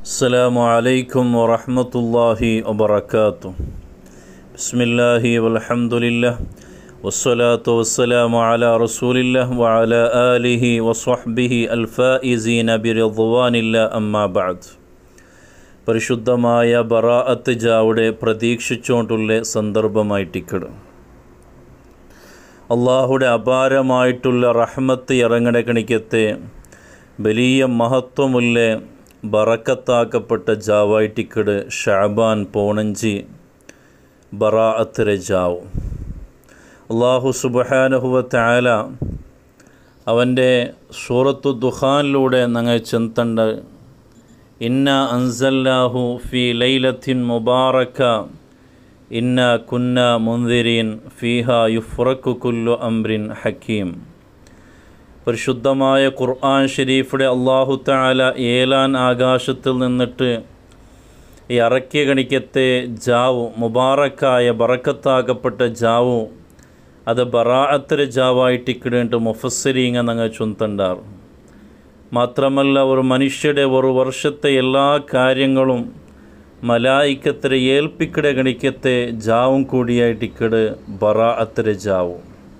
السلام عليكم ورحمة الله وبركاته بسم الله والحمد لله والصلاة والسلام على رسول الله وعلى آله وصحبه الفائزين برضوان الله أما بعد പരിശുദ്ധമായ ബറാഅത്ത് ജാവുടെ പ്രതീക്ഷിച്ചുകൊണ്ടുള്ള സന്ദർഭമായിട്ടിക്കട് അള്ളാഹുടെ അപാരമായിട്ടുള്ള റഹ്മത്ത് ഇറങ്ങണ കണിക്കത്തെ വലിയ മഹത്വമുള്ള ബറക്കത്താക്കപ്പെട്ട ജാവായിട്ടിക്കട് ഷാബാൻ പോണഞ്ചി ബറാഅത്ത് രജാവ് അള്ളാഹു സുബഹാനഹുവ താല അവൻ്റെ സൂറത്തു ദുഖാനിലൂടെ ഞങ്ങൾ ചെന്തണ്ട ഇന്ന അൻസല്ലാഹു ഫി ലൈലത്തിൻ മുബാറക്ക ഇന്ന കുന്ന മുന്തിരീൻ ഫീഹ യുഫ്രക്കു കുല്ലു അംറിൻ ഹക്കീം പരിശുദ്ധമായ ഖുർആൻ ഷരീഫിടെ അള്ളാഹു താല ഏലാൻ ആകാശത്തിൽ നിന്നിട്ട് ഈ അറക്കിയ കണിക്കത്തെ ജാവു മുബാറക്കായ ബറക്കത്താക്കപ്പെട്ട ജാവു അത് ബറാഅത്തര ജാവായിട്ട് ഇക്കിടേണ്ട മുഫസ്സിരിങ്ങ ഞങ്ങൾ ചുന്തണ്ടാർ മാത്രമല്ല ഒരു മനുഷ്യരുടെ ഒരു വർഷത്തെ എല്ലാ കാര്യങ്ങളും മലായിക്കത്തിരെ ഏൽപ്പിക്കട ഗണിക്കത്തെ ജാവും കൂടിയായിട്ട് ഇക്കട് ബറാഅത്തര ജാവും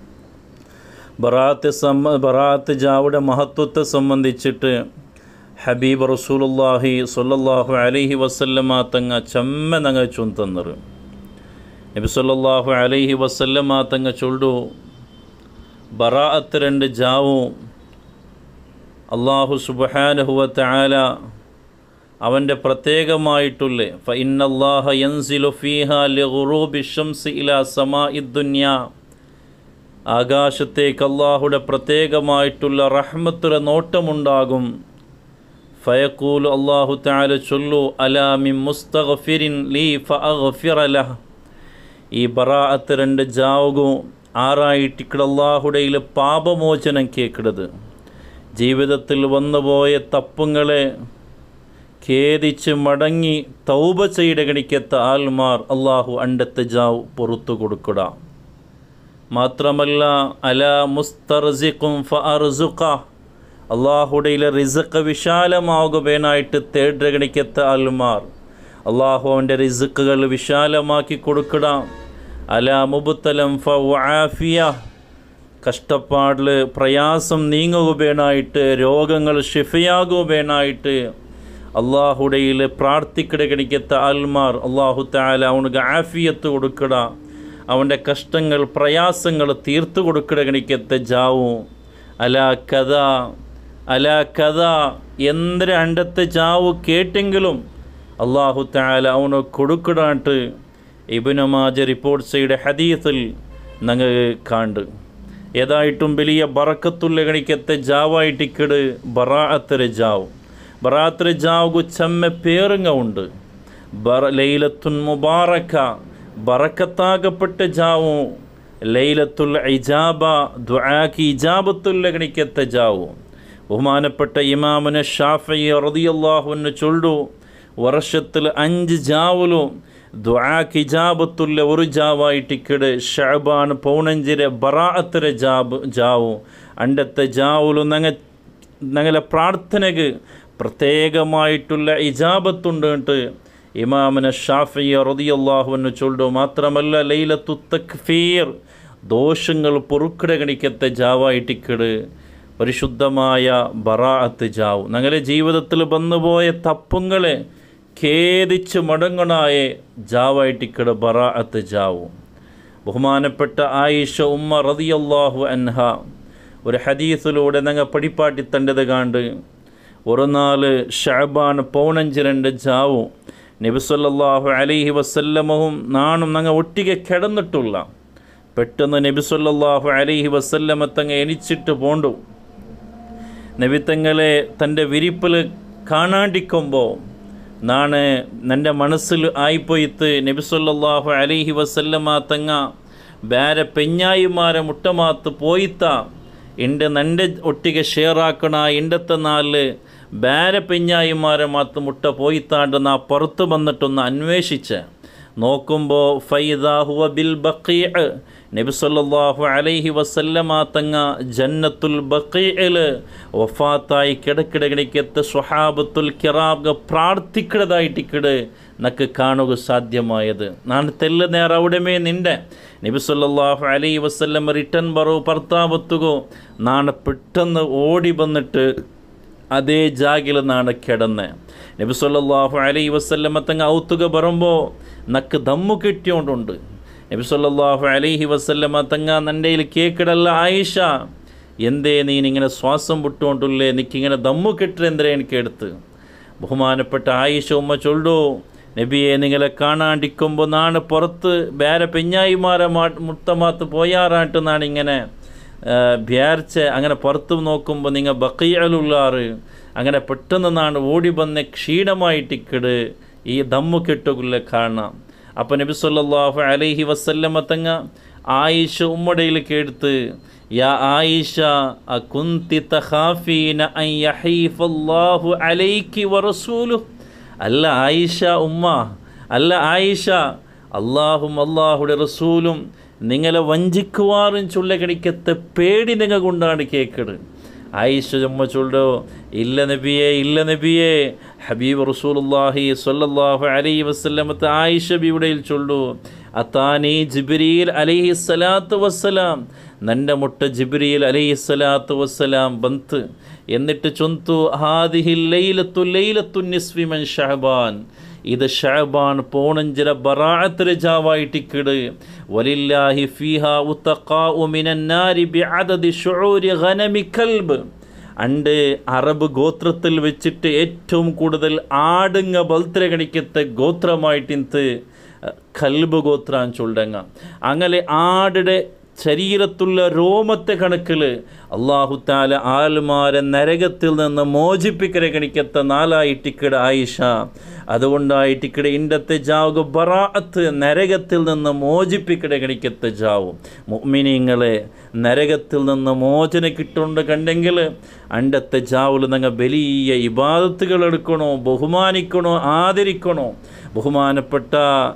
ബറാത്ത് സംബ ബറാത്ത് ജാവുടെ മഹത്വത്തെ സംബന്ധിച്ചിട്ട് ഹബീബ് റസൂലുല്ലാഹി സൊല്ലാഹു അലൈഹി വസല്ലമ തങ്ങ ചമ്മ നങ്ങ ചുന്തന്നറ് നബി സല്ലല്ലാഹു അലൈഹി വസല്ലമ തങ്ങ ചൊല്ലു ബറാഅത്ത് രണ്ട് ജാവു അള്ളാഹു സുബഹാനഹുവ തആല അവൻ്റെ പ്രത്യേകമായിട്ടുള്ള ഫ ഇന്നല്ലാഹ യൻസിലു ഫീഹ ലിഗുറൂബി ഷംസി ഇലാ സമാഇ ദുനിയാ ആകാശത്തേക്ക് അള്ളാഹുടെ പ്രത്യേകമായിട്ടുള്ള റഹ്മത്തുര നോട്ടമുണ്ടാകും ഫയക്കൂൽ അള്ളാഹു താല ചൊല്ലു അലാമി മുസ്തഗ്ഫിരിൻ ലീ ഫഅഗ്ഫിറലഹ ഈ ബറാഅത്ത് രണ്ട് ജാവുകു ആറായിട്ടിക്കട അള്ളാഹുടയിൽ പാപമോചനം കേക്കിടത് ജീവിതത്തിൽ വന്നുപോയ തപ്പുങ്ങളെ ഖേദിച്ച് മടങ്ങി തൗബ ചെയ്ത ഗണിക്കത്ത ആൽമാർ അള്ളാഹു അണ്ടത്തെ ജാവ് പുറത്തു കൊടുക്കുക മാത്രമല്ല അല മുസ്തർസിഖും ഫഅർസുഖ അള്ളാഹുടയിലെ റിസക്ക് വിശാലമാകുവാനായിട്ട് തേട് ഗണിക്കത്ത ആൽമാർ അള്ളാഹു അവൻ്റെ റിസുക്കുകൾ വിശാലമാക്കി കൊടുക്കുക അല മുബുത്തലം ഫിയ കഷ്ടപ്പാടിൽ പ്രയാസം നീങ്ങുകയായിട്ട് രോഗങ്ങൾ ഷിഫയാകുവാനായിട്ട് അള്ളാഹുടയിൽ പ്രാർത്ഥിക്കട കണിക്കത്ത ആൽമാർ അള്ളാഹു താല അവനക്ക് ആഫിയത്ത് കൊടുക്കട അവൻ്റെ കഷ്ടങ്ങൾ പ്രയാസങ്ങൾ തീർത്തു കൊടുക്കട കണിക്കത്തെ ജാവും അല കഥ അല കഥ എന്തൊരു അണ്ടത്തെ ജാവു കേട്ടെങ്കിലും അള്ളാഹു താല അവന് കൊടുക്കടാട്ട് ഇബിനമാജ റിപ്പോർട്ട് ചെയ്ത ഹദീസിൽ ഞങ്ങൾ കാണ്ട് ഏതായിട്ടും വലിയ ബറക്കത്തുള്ള കണിക്കത്തെ ജാവായിട്ടിക്കട് ബറാഅത്തര ജാവ് ബറാത്തര ജാവുകു ചമ്മ പേറുങ്ങ ഉണ്ട് ബറ ലൈലത്തുൻ മുബാറക്ക ബറക്കത്താകപ്പെട്ട ജാവു ലൈലത്തുൽ ഇജാബ ദുആക്ക് ഇജാബത്തുള്ള കണിക്കത്തെ ജാവു ബഹുമാനപ്പെട്ട ഇമാമുന ഷാഫി റളിയല്ലാഹുവിന് ചൊല്ലു വർഷത്തിൽ അഞ്ച് ജാവുലും ദുആക്ക് ഇജാബത്തുള്ള ഒരു ജാവായിട്ടിക്കട് ഷഅബാൻ പൗണഞ്ചിരെ ബറാഅത്തര ജാബ് ജാവു അണ്ടത്തെ ജാവുലു നങ്ങ ഞങ്ങളെ പ്രാർത്ഥനക്ക് പ്രത്യേകമായിട്ടുള്ള ഇജാബത്തുണ്ട് ഇമാമിന ഷാഫി റതിയല്ലാഹുവിന് ചൊല്ലു മാത്രമല്ല ലൈലത്തു തക്ഫീർ ദോഷങ്ങൾ പൊറുക്കിട കണിക്കത്തെ ജാവായിട്ടിക്കട് പരിശുദ്ധമായ ബറാഅത്ത് ജാവ് ഞങ്ങളുടെ ജീവിതത്തിൽ വന്നുപോയ തപ്പുങ്ങളെ ഖേദിച്ച് മടങ്ങണായ ജാവായിട്ടിക്കട് ബറാഅത്ത് ജാവു ബഹുമാനപ്പെട്ട ആയിഷ ഉമ്മ റതിയല്ലാഹു അൻഹ ഒരു ഹദീസിലൂടെ ഞങ്ങൾ പടിപ്പാട്ടി തണ്ടത് കാണ്ട് ഒരു നാല് ഷാബാൻ പൗണഞ്ച് രണ്ട് ജാവും നബിസല്ലാഹു അലൈഹി വസല്ലമവും നാണും ഞങ്ങൾ ഒട്ടിಗೆ കിടന്നിട്ടുള്ള പെട്ടെന്ന് നബിസല്ലാഹു അലൈഹി വസല്ലമ തങ്ങ എണിച്ചിട്ട് പോണ്ടു നബി തങ്ങളെ തൻ്റെ വിരിപ്പിൽ കാണാണ്ടിക്കുമ്പോൾ നാണ് എൻ്റെ മനസ്സിൽ ആയിപ്പോയിത്ത് നബിസല്ലാഹു അലൈഹി വസല്ലമ തങ്ങ ಬೇರೆ ಪೆഞ്ഞായിമാരെ മുട്ടമാത്ത് പോയിത്ത എൻ്റെ നൻ്റെ ഒട്ടിಗೆ ഷെയറാക്കണ ഇണ്ടത്തെ നാല് ಬೇರೆ പെഞ്ഞായിമാരെ മാത്ത് മുട്ട പോയിത്താണ്ട് നാ പുറത്ത് വന്നിട്ടൊന്ന് അന്വേഷിച്ച് നോക്കുമ്പോൾ ഫൈദാഹുവ ബിൽ ബക്കീഅ് നബി സല്ലല്ലാഹു അലൈഹി വസല്ലമ തങ്ങ ജന്നത്തുൽ ബക്കീഇൽ വഫാത്തായി കിടക്കിടകിടക്കത്ത് സ്വഹാബത്തുൽ കിറാബ് പ്രാർത്ഥിക്കടതായിട്ടിക്കട് നക്ക് കാണുക സാധ്യമായത് ನಾನು ತೆಲ್ಲ ನೇರ ಅವಡಮೇ ನಿಂಡೆ നബി സല്ലല്ലാഹു അലൈഹി വസല്ലം റിട്ടേൺ ബറു ഭർത്താവത്തുകോ നാണ് പെട്ടെന്ന് ഓടി വന്നിട്ട് അതേ ജാഗിൽ നാണ് കിടന്ന് നബി സല്ലല്ലാഹു അലൈഹി വസല്ലം തങ്ങ ഔത്തുക ബറുമ്പോൾ നക്ക് ദമ്മു കിട്ടിയോണ്ടുണ്ട് നബി സല്ലല്ലാഹു അലൈഹി വസല്ലമ തങ്ങ നൻ്റെയിൽ കേക്കിടല്ല ആയിഷ എന്തേ നീനിങ്ങനെ ശ്വാസം വിട്ടുകൊണ്ടുള്ളേ നിക്കിങ്ങനെ ദമ്മു കെട്ടിരെന്തരേ എനിക്ക് എടുത്ത് ബഹുമാനപ്പെട്ട ആയിഷ ഉമ്മ ചൊല്ലു നബിയെ നിങ്ങളെ കാണാണ്ടിക്കുമ്പോൾ നാണ് പുറത്ത് വേറെ പെഞ്ഞായിമാരെ മാ മുത്തമാത്ത് പോയാറാട്ട് നാണ് ഇങ്ങനെ വ്യാരിച്ച് അങ്ങനെ പുറത്ത് നോക്കുമ്പോൾ നിങ്ങൾ ബക്കയ്യലുള്ളാറ് അങ്ങനെ പെട്ടെന്ന് നാണ് ഓടി വന്ന ക്ഷീണമായിട്ടിക്കട് ഈ ദമ്മു കെട്ടുകൊള്ള കാണാം അപ്പം നബി സല്ലല്ലാഹു അലൈഹി വസല്ലമ തങ്ങ ആയിഷ ഉമ്മടയിൽ കേടുത്ത് യാ ആയിഷ അകുന്തി തഖാഫീന അൻ യഹീഫല്ലാഹു അലൈക്കി വറസൂലു അല്ല ആയിഷ ഉമ്മ അല്ല ആയിഷ അള്ളാഹും അള്ളാഹുടെ റസൂലും നിങ്ങളെ വഞ്ചിക്കുവാറും ചൊല്ല കടിക്കത്തെ പേടി നിങ്ങൾ കൊണ്ടാണ് കേക്കട് ആയിഷ ചുമ്മ ചൊല്ലോ ഇല്ല നബിയെ ഇല്ല നബിയെ ഹബീബ് റസൂലുള്ളാഹി സ്വല്ലല്ലാഹു അലൈഹി വസല്ലമത്തെ ആയിഷ ബിയുടെയിൽ ചൊല്ലു അത്താനി ജിബ്രീൽ അലൈഹി സ്വലാത്തു വസ്സലാം ನನ್ನ ಮುಟ್ಟ ಜಿಬ್ರಿಯಲ್ ಅಲೈಹಿ ಸಲಾತು ವಸ್ಸಲಾಂ ಬಂತು എന്നിട്ട് ചൊന്തു ഹാദിഹി ലൈലത്തു ലൈലത്തു നിസ്ഫി മൻ ഷഹബാൻ ഇത് ഷഹബാൻ പോണഞ്ചില ബറാഅത്ത് ജാവായിട്ടിക്കിട് വലില്ലാഹി ഫീഹ ഉത്തഖാഉ മിനന്നാരി ബിഅദദി ശുഊരി ഗനമി കൽബ് അണ്ട് അറബ് ഗോത്രത്തിൽ വെച്ചിട്ട് ഏറ്റവും കൂടുതൽ ആടുങ്ങ ബൽത്തര കണിക്കത്തെ ഗോത്രമായിട്ടിന്ത് കൽബ് ഗോത്രാൻ ചൊല്ലങ്ങ അങ്ങനെ ആടുടെ ശരീരത്തുള്ള രോമത്തെ കണക്കിൽ അള്ളാഹുത്താല ആൽമാരെ നരകത്തിൽ നിന്ന് മോചിപ്പിക്കരെ കണിക്കത്ത നാലായിട്ടിക്കട ആയിഷ അതുകൊണ്ടായിട്ടിക്കട ഇണ്ടത്തെ ജാവുക ബറാഅത്ത് നരകത്തിൽ നിന്ന് മോചിപ്പിക്കട കണിക്കത്തെ ജാവും മുഅ്മിനീങ്ങളെ നരകത്തിൽ നിന്ന് മോചന കിട്ടുകൊണ്ട് കണ്ടെങ്കിൽ അണ്ടത്തെ ജാവുൽ നിങ്ങൾ വലിയ ഇബാദത്തുകൾ എടുക്കണോ ബഹുമാനിക്കണോ ആദരിക്കണോ ബഹുമാനപ്പെട്ട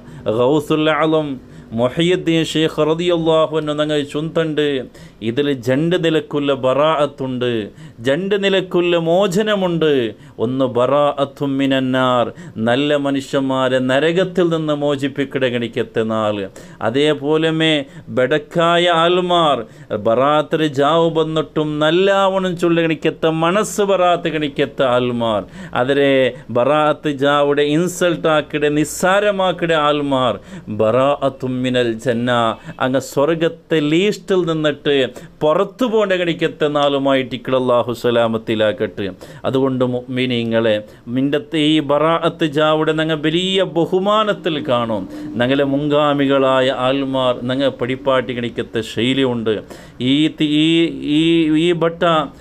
ഗൗസുല്ലാളം മൊഹയ്യുദ്ദീൻ ഷെയ്ഖ് റതിയല്ലാഹുവിന് നിങ്ങൾ ചുന്തണ്ട് ഇതിൽ രണ്ട് നിലക്കുള്ള ബറാഅത്തുണ്ട് രണ്ട് നിലക്കുള്ള മോചനമുണ്ട് ഒന്ന് ബറാഅത്തും മിനന്നാർ നല്ല മനുഷ്യന്മാരെ നരകത്തിൽ നിന്ന് മോചിപ്പിക്കട ഗണിക്കത്തെ നാൾ അതേപോലെ ബെടക്കായ ആൽമാർ ബറാത്തിന് ജാവ് വന്നിട്ടും നല്ലാവണം ചൊല്ല ഗണിക്കത്തെ മനസ്സ് ബറാത്ത് ഗണിക്കത്തെ ആൽമാർ അതിരെ ബറാത്ത് ജാവുടെ ഇൻസൾട്ടാക്കിടെ നിസ്സാരമാക്കിടെ ആൽമാർ ബറാഅത്തും മിനൽ ജന്ന അങ്ങ് സ്വർഗത്തെ ലീസ്റ്റിൽ നിന്നിട്ട് പുറത്തു പോകേണ്ട കണിക്കത്തെ നാളുമായിട്ട് ഇക്കടല്ലാഹു സലാമത്തിലാക്കട്ടെ അതുകൊണ്ട് മിനിങ്ങളെ മിണ്ടത്തെ ഈ ബറാഅത്ത് ജാവുടെ ഞങ്ങൾ വലിയ ബഹുമാനത്തിൽ കാണും ഞങ്ങളെ മുൻഗാമികളായ ആൽമാർ ഞങ്ങൾ പടിപ്പാട്ടി കണിക്കത്തെ ശൈലിയുണ്ട് ഈ ഈ ഈ ഈ ബട്ട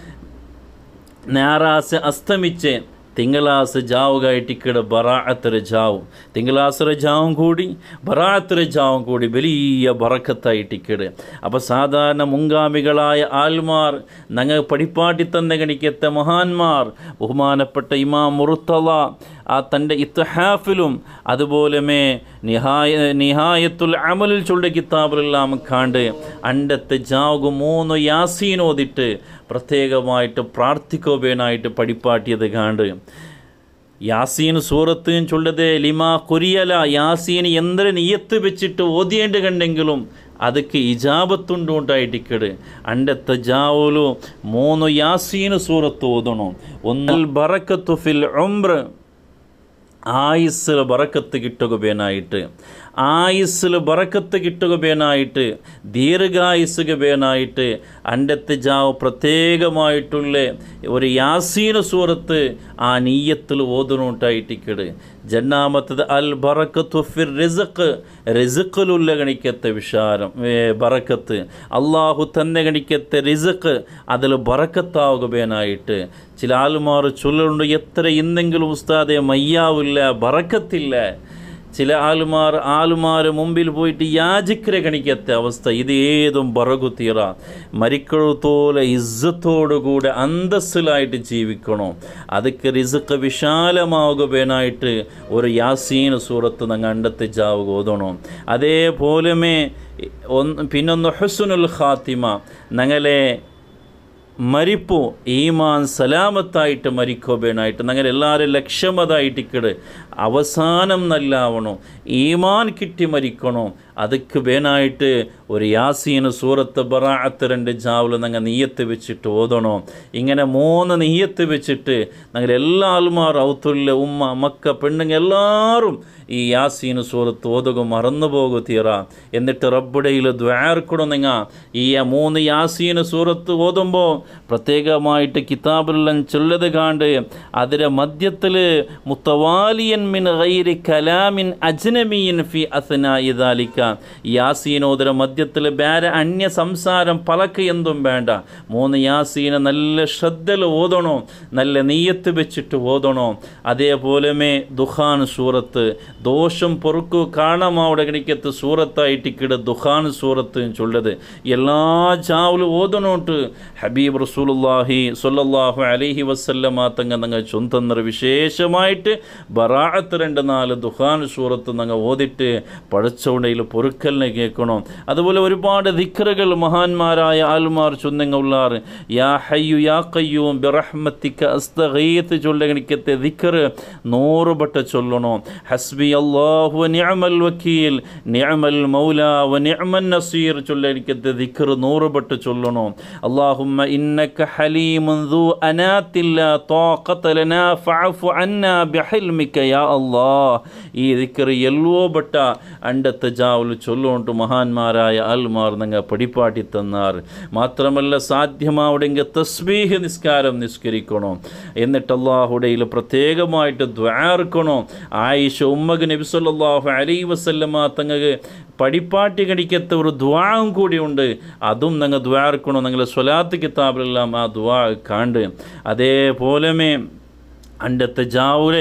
ഞാറാസ് അസ്തമിച്ച് തിങ്കളാസ് ജാവുകായിട്ടിക്കട ബറാഅത്തര ജാവും തിങ്കളാസര ജാവും കൂടി ബറാഅത്തര ജാവും കൂടി വലിയ ബറക്കത്തായിട്ടിക്കട് അപ്പോൾ സാധാരണ മുൻഗാമികളായ ആൽമാർ ഞങ്ങൾ പടിപ്പാട്ടി തന്നെ ഗണിക്കത്തെ മഹാന്മാർ ബഹുമാനപ്പെട്ട ഇമാം മുറുത്തല ആ തൻ്റെ ഇത്തഹാഫിലും അതുപോലെ മേ നിഹായ നിഹായത്തുൽ അമലിൽ ചൊല്ല കിതാബിലെല്ലാം കാണ്ട് അണ്ടത്തെ ജാവുക മൂന്ന് യാസീനോദിട്ട് പ്രത്യേകമായിട്ട് പ്രാർത്ഥിക്കോബേനായിട്ട് പഠിപ്പാട്ടിയത് കാണ്ട് യാസീൻ സൂറത്ത് ചൊല്ലത് ലിമാ കുരിയല യാസീൻ എന്തൊരു നീയത്ത് വെച്ചിട്ട് ഓതിയേണ്ട കണ്ടെങ്കിലും ಅದಕ್ಕೆ ಇಜಾಬತ್ತುಂಡು ಉಂಟಾಯಿಟ್ಟಿಕ್ಕಡು ಅಂಡತ್ತ ಜಾವುಲು ಮೂನು ಯಾಸೀನು ಸೂರತ್ತು ಓದಣು ಒಂದಲ್ ಬರಕತ್ತು ಫಿಲ್ ಉಮ್ರ ആയുസ്സിൽ ബറക്കത്ത് കിട്ടുകബേനായിട്ട് ആയുസ്സിൽ ബറക്കത്ത് കിട്ടുകബേനായിട്ട് ദീർഘായുസ്സുകബേനായിട്ട് അണ്ടത്തെ ജാവ് പ്രത്യേകമായിട്ടുള്ള ഒരു യാസീന സൂറത്ത് ആ നീയത്തിൽ ഓതുനോട്ടായിട്ടിക്കട് ജന്നാമത്തത് അൽ ബറക്കത്തു ഫിർ റിസക്ക് റിസക്കിലുള്ള ഗണിക്കത്തെ വിശാരം ബറക്കത്ത് അള്ളാഹു തന്നെ ഗണിക്കത്തെ റിസക്ക് അതിൽ ബറക്കത്താവുകബേനായിട്ട് ചില ആളുമാർ ചൊല്ലുണ്ട് എത്ര ഇന്നെങ്കിലും ഉസ്താദെ മയ്യാവില്ല ബറക്കത്തില്ല ചില ആളുമാർ ആളുമാർ മുമ്പിൽ പോയിട്ട് യാചിക്കരെ കണിക്കത്തെ അവസ്ഥ ഇത് ഏതും ബറകുത്തീറ മരിക്കഴുത്തോലെ ഇസ്സത്തോടുകൂടെ അന്തസ്സിലായിട്ട് ജീവിക്കണോ അതൊക്കെ റിസുക്ക് വിശാലമാകുവാനായിട്ട് ഒരു യാസീൻ സൂറത്ത് നങ്ങ അണ്ടത്തെ ജാവുക ഓതണോ അതേപോലെമേ ഒന്ന് പിന്നൊന്ന് ഹുസുനുൽ ഖാത്തിമ ഞങ്ങളെ മരിപ്പു ഈമാൻ സലാമത്തായിട്ട് മരിക്കോബേനായിട്ട് അങ്ങനെ എല്ലാവരും ലക്ഷ്യമതായിട്ടിക്കട് അവസാനം നല്ലാവണോ ഈമാൻ കിട്ടി മരിക്കണോ അതൊക്കെ വേനായിട്ട് ഒരു യാസീന് സൂറത്ത് ബറാഅത്ത് രണ്ട് ജാവിൽ ഞങ്ങൾ നെയ്യത്ത് വെച്ചിട്ട് ഓതണോ ഇങ്ങനെ മൂന്ന് നെയ്യത്ത് വെച്ചിട്ട് ഞങ്ങൾ എല്ലാ ആൾമാർ ഔത്തുല്ല ഉമ്മ മക്ക പെണ്ണുങ്ങൾ എല്ലാവരും ഈ യാസീന് സൂറത്ത് ഓതുക മറന്നു പോകു തീറ എന്നിട്ട് റബ്ബുടയിൽ ദ്വാർക്കണം നിങ്ങ ഈ മൂന്ന് യാസീന് സൂറത്ത് ഓതുമ്പോൾ പ്രത്യേകമായിട്ട് കിതാബിലെല്ലാം ചൊല്ലത് കാണ്ട് അതിൻ്റെ മധ്യത്തിൽ മുത്തവാലിയൻ മിൻ ഗൈരി കലാമിൻ അജ്നമിയൻ ഫി അസന ഇദാലിക്ക യാസീനോദര മധ്യത്തിൽ വേറെ അന്യ സംസാരം പലക്ക് എന്തും വേണ്ട മൂന്ന് യാസീന നല്ല ശ്രദ്ധയിൽ ഓതണോ നല്ല നെയ്യത്ത് വെച്ചിട്ട് ഓതണോ അതേപോലെമേ ദുഖാൻ സൂറത്ത് ദോഷം പൊറുക്കു കാണാമാവിടെ കണിക്കത്ത് സൂറത്തായിട്ടിക്കിട ദുഖാൻ സൂറത്ത് ചൊല്ലത് എല്ലാ ചാവലും ഓതണോട്ട് ഹബീബ് റസൂലുല്ലാഹി സൊല്ലാഹു അലൈഹി വസല്ലമ തങ്ങ നിങ്ങൾ ചൊന്തന്നർ വിശേഷമായിട്ട് ബറാഅത്ത് രണ്ട് നാല് ദുഖാൻ സൂറത്ത് നിങ്ങൾ ഓതിട്ട് പഴച്ചോണ്ടയിൽ പൊറുക്കലിനെ കേൾക്കണം അതുപോലെ ഒരുപാട് ദിക്കറുകൾ മഹാന്മാരായ ആൽമാർ ചൊന്നങ്ങളുള്ളാർ യാ ഹയ്യു യാ കയ്യൂം ബിറഹ്മത്തിക്ക അസ്തഗീത്ത് ചൊല്ലകണിക്കത്തെ ദിക്കറ് നൂറുപട്ട ചൊല്ലണോ ഹസ്ബി അല്ലാഹു വ നിഅമൽ വക്കീൽ നിഅമൽ മൗല വ നിഅമൻ നസീർ ചൊല്ലകണിക്കത്തെ ദിക്കറ് നൂറുപട്ട് ചൊല്ലണോ അല്ലാഹുമ്മ ഇന്നക ഹലീമുൻ ذو أنات لا طاقة لنا فاعف عنا بحلمك يا الله ഈ ദിക്കറ് എല്ലോ ബട്ട അണ്ടത്തെ ജാവല് ചൊല്ലുകൊണ്ട് മഹാന്മാരായ ആൽമാർ നിങ്ങൾ പടിപ്പാട്ടി തന്നാർ മാത്രമല്ല സാധ്യമാവുടെങ്കിൽ തസ്ബീഹ് നിസ്കാരം നിസ്കരിക്കണോ എന്നിട്ട് അള്ളാഹുടയിൽ പ്രത്യേകമായിട്ട് ദ്വാർക്കണോ ആയിഷ ഉമ്മഗ് നബി സല്ലല്ലാഹു അലൈഹി വസല്ലമ തങ്ങൾക്ക് പടിപ്പാട്ടി കടിക്കത്ത ഒരു ദ്വാവും കൂടിയുണ്ട് അതും നിങ്ങൾ ദ്വാർക്കണോ നിങ്ങൾ സ്വലാത്ത് കിതാബിലെല്ലാം ആ ദ്വാ കാണ്ട് അതേപോലെമേ അണ്ടത്തെ ജാവുലെ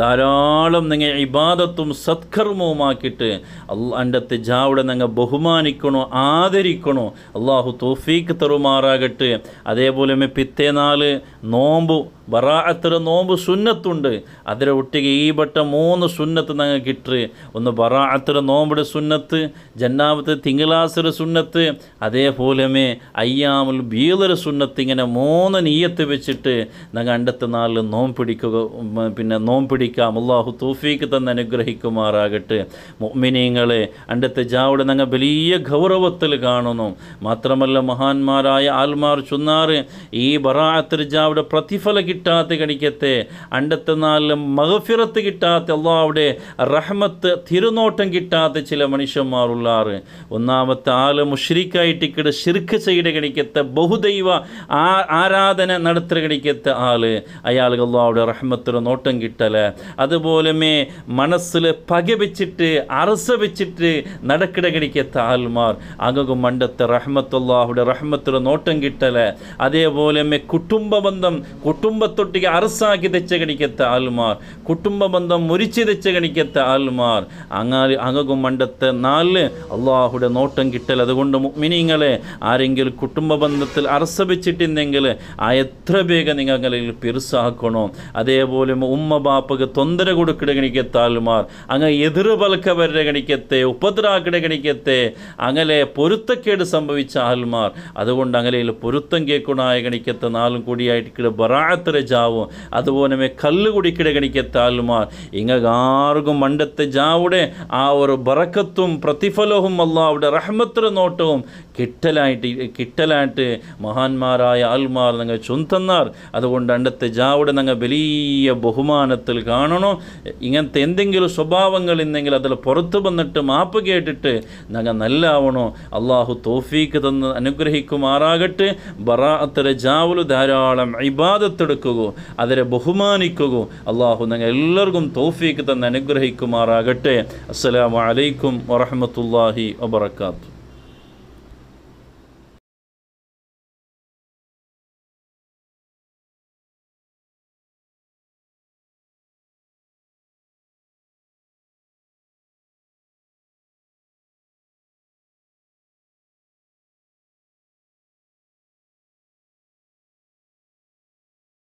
ധാരാളം നിങ്ങൾ ഇബാദത്തും സത്കർമ്മവുമാക്കിയിട്ട് അല്ല അണ്ടത്തെ ജാവുടെ നിങ്ങൾ ബഹുമാനിക്കണോ ആദരിക്കണോ അള്ളാഹു തോഫീക്ക് തറുമാറാകട്ടെ അതേപോലെ പിറ്റേനാൾ നോമ്പ് ബറാഅത്തിന് നോമ്പ് സുന്നത്തുണ്ട് അതിലെ ഒട്ടിക ഈ വട്ട മൂന്ന് സുന്നത്ത് ഞങ്ങൾ കിട്ട് ഒന്ന് ബറാഅത്തിന് നോമ്പിടെ സുന്നത്ത് ജന്നാമത്തെ തിങ്കളാസിലെ സുന്നത്ത് അതേപോലെമേ അയ്യാമുൽ ബീലര സുന്നത്ത് ഇങ്ങനെ മൂന്ന് നീയത്ത് വെച്ചിട്ട് ഞങ്ങൾ അണ്ടത്തെ നാളിൽ നോമ്പ് പിടിക്കുക ഉം, പിന്നെ നോമ്പ് പിടിക്കാം അള്ളാഹു തൂഫീക്ക് തന്നെ അനുഗ്രഹിക്കുമാറാകട്ടെ മൊമിനീങ്ങളെ അണ്ടത്തെ ജാവിടെ ഞങ്ങൾ വലിയ ഗൗരവത്തിൽ കാണുന്നു മാത്രമല്ല മഹാന്മാരായ ആൽമാർ ചൊന്നാറ് ഈ ബറാഅത്തിൽ ജാവിടെ പ്രതിഫല കിട്ടാത്ത കണിക്കത്തെ അണ്ടത്തെ നാളിൽ മഹഫിറത്ത് കിട്ടാത്ത അള്ളാഹുടെ റഹ്മത്ത് തിരുനോട്ടം കിട്ടാത്ത ചില മനുഷ്യന്മാരുള്ളാറ് ഒന്നാമത്തെ ആള് മുഷ്രിക്കായിട്ടിക്കട് ശിർക്ക് ചെയ്ത കണിക്കത്തെ ബഹുദൈവ ആ ആരാധന നടത്തുക കണിക്കത്തെ ആള് അയാൾക്ക് അള്ളാഹുടെ റഹ്മത്തിന് നോട്ടം കിട്ടല് അതുപോലെ മേ മനസ്സിൽ പക വെച്ചിട്ട് അറസ വെച്ചിട്ട് നടക്കിട കണിക്കത്തെ ആൽമാർ അങ്ങും മണ്ടത്തെ റഹ്മത്തുള്ളാഹുടെ റഹ്മത്തിന് നോട്ടം കിട്ടല് അതേപോലെ മേ കുടുംബ ബന്ധം കുടുംബത്തൊട്ടിಗೆ അറസാക്കി തെച്ച കണിക്കത്തെ ആൽമാർ കുടുംബ ബന്ധം മുരിച്ച് തെച്ച കണിക്കത്തെ ആൽമാർ അങ്ങാല് അങ്ങകും മണ്ടത്തെ നാല് അള്ളാഹുടെ നോട്ടം കിട്ടൽ അതുകൊണ്ട് മിനിങ്ങളെ ആരെങ്കിലും കുടുംബ ബന്ധത്തിൽ അറസ വെച്ചിട്ടുണ്ടെങ്കിൽ ആ എത്ര വേഗം നിങ്ങളിൽ പിറുസാക്കണോ അതേപോലെ ഉമ്മ ബാപ്പക്ക് തൊന്തര കൊടുക്കിട കണിക്കത്തെ ആൽമാർ അങ്ങ് എതിര് പലക്കവരുടെ കണിക്കത്തെ ഉപദ്രാക്കിട കണിക്കത്തെ അങ്ങനെ പൊരുത്തക്കേട് സംഭവിച്ച ആൽമാർ അതുകൊണ്ട് അങ്ങനെയിൽ പൊരുത്തം കേൾക്കണായ കണിക്കത്തെ നാലും കൂടിയായിട്ട് ബറാത്തര ജാവും അതുപോലെ കല്ല് കുടിക്കിട കണിക്കത്തെ ആൽമാർ ഇങ്ങാർക്കും മണ്ടത്തെ ജാവുടെ ആ ഒരു ബറക്കത്തും പ്രതിഫലവും അള്ളാഹുടെ റഹ്മത്ര നോട്ടവും കിട്ടലായിട്ട് കിട്ടലായിട്ട് മഹാന്മാരായ ആൽമാർ നിങ്ങൾ ചുന്തന്നാർ അതുകൊണ്ട് അണ്ടത്തെ ജാവുടെ നിങ്ങൾ വലിയ ബഹുമാനത്തിൽ കാണണോ ഇങ്ങനത്തെ എന്തെങ്കിലും സ്വഭാവങ്ങൾ ഇന്നെങ്കിൽ അതിൽ പുറത്തു വന്നിട്ട് മാപ്പ് കേട്ടിട്ട് ഞങ്ങൾ നല്ലാവണോ അള്ളാഹു തോഫീക്ക് തന്ന് അനുഗ്രഹിക്കുമാറാകട്ടെ ബറാഅത്തര ജാവുല് ധാരാളം ഇബാദത്തെടുക്കുകയോ അതിനെ ബഹുമാനിക്കുകയോ അള്ളാഹു ഞങ്ങൾ എല്ലാവർക്കും തോഫീക്ക് തന്ന് അനുഗ്രഹിക്കുമാറാകട്ടെ അസ്സലാമു അലൈക്കും വറഹമത്തല്ലാഹി വബർക്കാത്തു